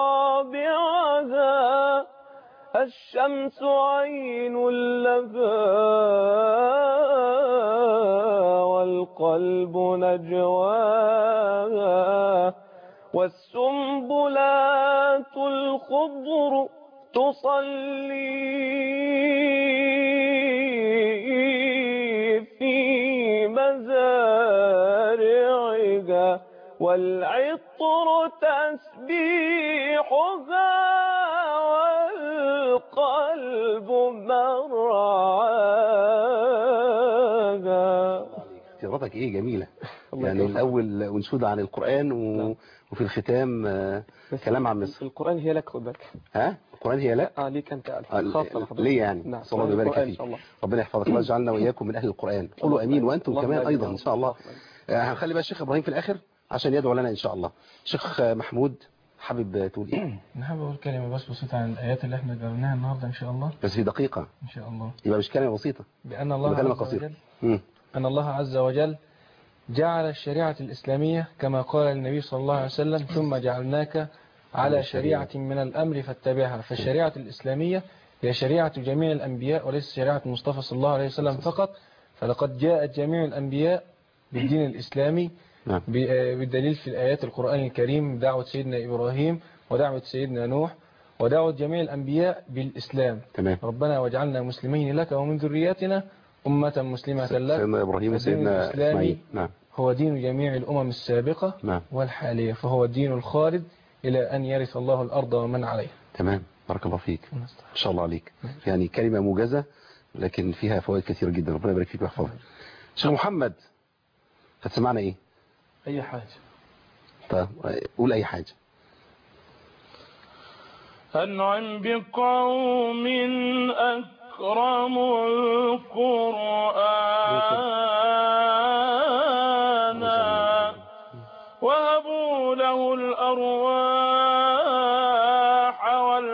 مرابعها الشمس عين لها والقلب نجواها والسنبلات الخضر تصلي في مزارعها والعطر تسبيحها والقلب مرعاها اختياراتك ايه جميله يعني الاول انشوده عن القران و... وفي الختام آه، كلام عن مصر القرآن هي لك خد بالك ها القران هي لا اه ليك انت ألف آه، خاصة لحضرتك ليه يعني نعم صلى الله وبارك القرآن فيك ان شاء الله ربنا يحفظك الله يجعلنا واياكم من اهل القران قولوا امين وانتم اللهم كمان آمين. ايضا ان شاء الله آه، هنخلي بقى الشيخ ابراهيم في الاخر عشان يدعو لنا ان شاء الله شيخ آه، محمود حابب تقول ايه أنا حابب أقول كلمة بس بسيطة عن الآيات اللي احنا قرأناها النهاردة إن شاء الله بس في دقيقه إن شاء الله يبقى مش كلمه بسيطه بأن الله كلمه عز قصيره وجل مم. أن الله عز وجل جعل الشريعة الإسلامية كما قال النبي صلى الله عليه وسلم ثم جعلناك على شريعة من الأمر فاتبعها فالشريعة الإسلامية هي شريعة جميع الأنبياء وليس شريعة المصطفى صلى الله عليه وسلم فقط فلقد جاءت جميع الأنبياء بالدين الإسلامي نعم. ب- بالدليل في الآيات القرآن الكريم دعوة سيدنا إبراهيم ودعوة سيدنا نوح ودعوة جميع الأنبياء بالإسلام تمام ربنا واجعلنا مسلمين لك ومن ذرياتنا أمة مسلمة لك سيدنا إبراهيم فالدين وسيدنا الإسلامي إسماعيل نعم هو دين جميع الأمم السابقة نعم والحالية فهو الدين الخالد إلى أن يرث الله الأرض ومن عليها تمام بارك الله فيك ما شاء الله عليك يعني كلمة موجزة لكن فيها فوائد كثيرة جدا ربنا يبارك فيك ويحفظك شيخ محمد هتسمعنا ايه أي حاجة طيب قول اي حاجة أنعم بقوم أكرموا القرآن وهبوا له الأرواح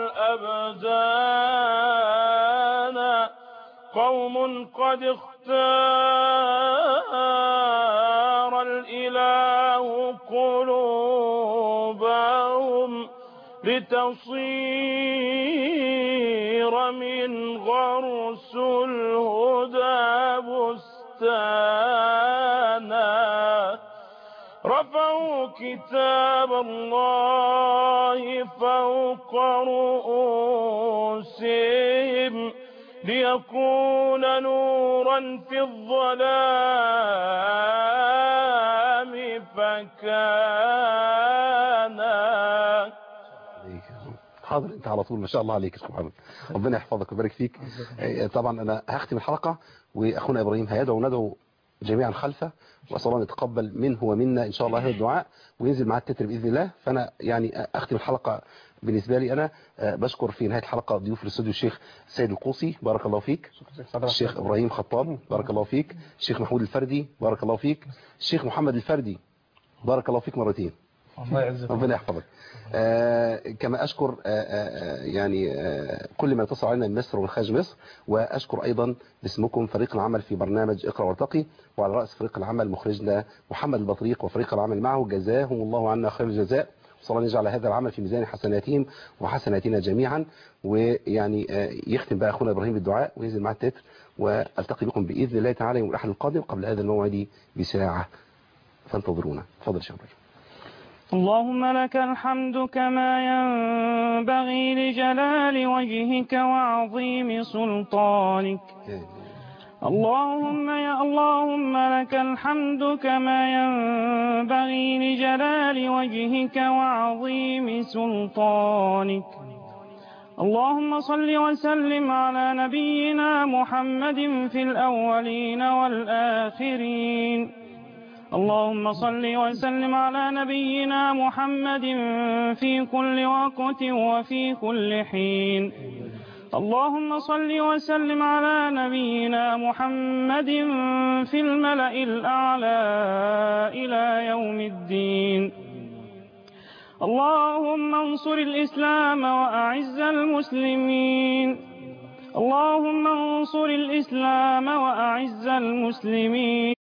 والأبدان قوم قد اختار الإله قلوبهم لتصير من غرس الهدى بستانا رفعوا كتاب الله فوق رؤوسهم ليكون نورا في الظلام فكانا حاضر انت على طول ما شاء الله عليك يا شيخ محمد ربنا يحفظك ويبارك فيك آه، طبعا انا هختم الحلقة واخونا ابراهيم هيدعو وندعو جميعا خلفه واسال الله ان يتقبل منه ومنا ان شاء الله هذا الدعاء وينزل معاه التتر باذن الله فانا يعني اختم الحلقه بالنسبه لي انا آه، بشكر في نهايه الحلقه ضيوف الاستوديو الشيخ سيد القوسي بارك الله فيك الشيخ ابراهيم خطاب بارك الله فيك الشيخ محمود الفردي بارك الله فيك الشيخ محمد الفردي بارك الله فيك مرتين الله يعزك ربنا يحفظك آه كما أشكر آه آه يعني آه كل من اتصل علينا من مصر ومن خارج مصر وأشكر أيضا باسمكم فريق العمل في برنامج اقرأ وارتقي وعلى رأس فريق العمل مخرجنا محمد البطريق وفريق العمل معه جزاهم الله عنا خير الجزاء وصلى الله يجعل هذا العمل في ميزان حسناتهم وحسناتنا جميعا ويعني آه يختم بقى أخونا إبراهيم بالدعاء وينزل مع التتر والتقي بكم بإذن الله تعالى يوم الأحد القادم قبل هذا الموعد بساعة فانتظرونا تفضل يا شيخ إبراهيم اللهم لك الحمد كما ينبغي لجلال وجهك وعظيم سلطانك اللهم يا اللهم لك الحمد كما ينبغي لجلال وجهك وعظيم سلطانك اللهم صل وسلم على نبينا محمد في الأولين والآخرين اللهم صل وسلم على نبينا محمد في كل وقت وفي كل حين اللهم صل وسلم على نبينا محمد في الملأ الأعلى إلى يوم الدين اللهم انصر الإسلام وأعز المسلمين اللهم انصر الإسلام وأعز المسلمين